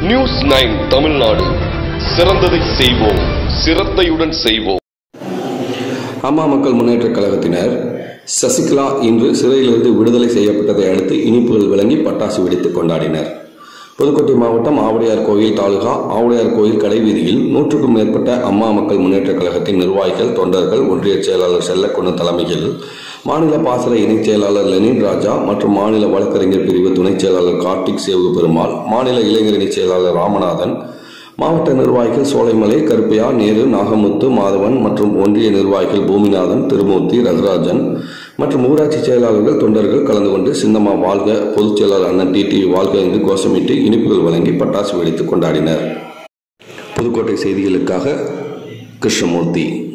news nine Tamil Nadu சிறந்ததை செய்வோம் சிரத்தையுடன் செய்வோம் அம்மா மக்கள் முன்னேற்றக் கழகத்தினர் சசிகலா இன்று சிறையிலிருந்து விடுதலை செய்யப்பட்டதை அடுத்து இனிப்புகள் வழங்கி பட்டாசு வெடித்து கொண்டாடினர் புதுக்கோட்டை மாவட்டம் ஆவுடையார் கோயில் தாலுகா ஆவுடையார் கோயில் கடைவீதியில் நூற்றுக்கும் மேற்பட்ட அம்மா மக்கள் முன்னேற்றக் கழகத்தின் நிர்வாகிகள் தொண்டர்கள் ஒன்றிய செயலாளர் செல்லக்குன்னு தலைமையில் மாநில பாசற இணைச் செயலாளர் லெனின் ராஜா மற்றும் மாநில வழக்கறிஞர் பிரிவு துணைச் செயலாளர் கார்த்திக் சேவு பெருமாள் மாநில இளைஞரணி செயலாளர் ராமநாதன் மாவட்ட நிர்வாகிகள் சோலைமலை கருப்பையா நேரு நாகமுத்து மாதவன் மற்றும் ஒன்றிய நிர்வாகிகள் பூமிநாதன் திருமூர்த்தி ரகுராஜன் மற்றும் ஊராட்சி செயலாளர்கள் தொண்டர்கள் கலந்து கொண்டு சின்னம்மா வாழ்க பொதுச் செயலாளர் அண்ணன் டிடி வாழ்க என்று கோஷமிட்டு இனிப்புகள் வழங்கி பட்டாசு வெடித்து கொண்டாடினர் புதுக்கோட்டை செய்திகளுக்காக கிருஷ்ணமூர்த்தி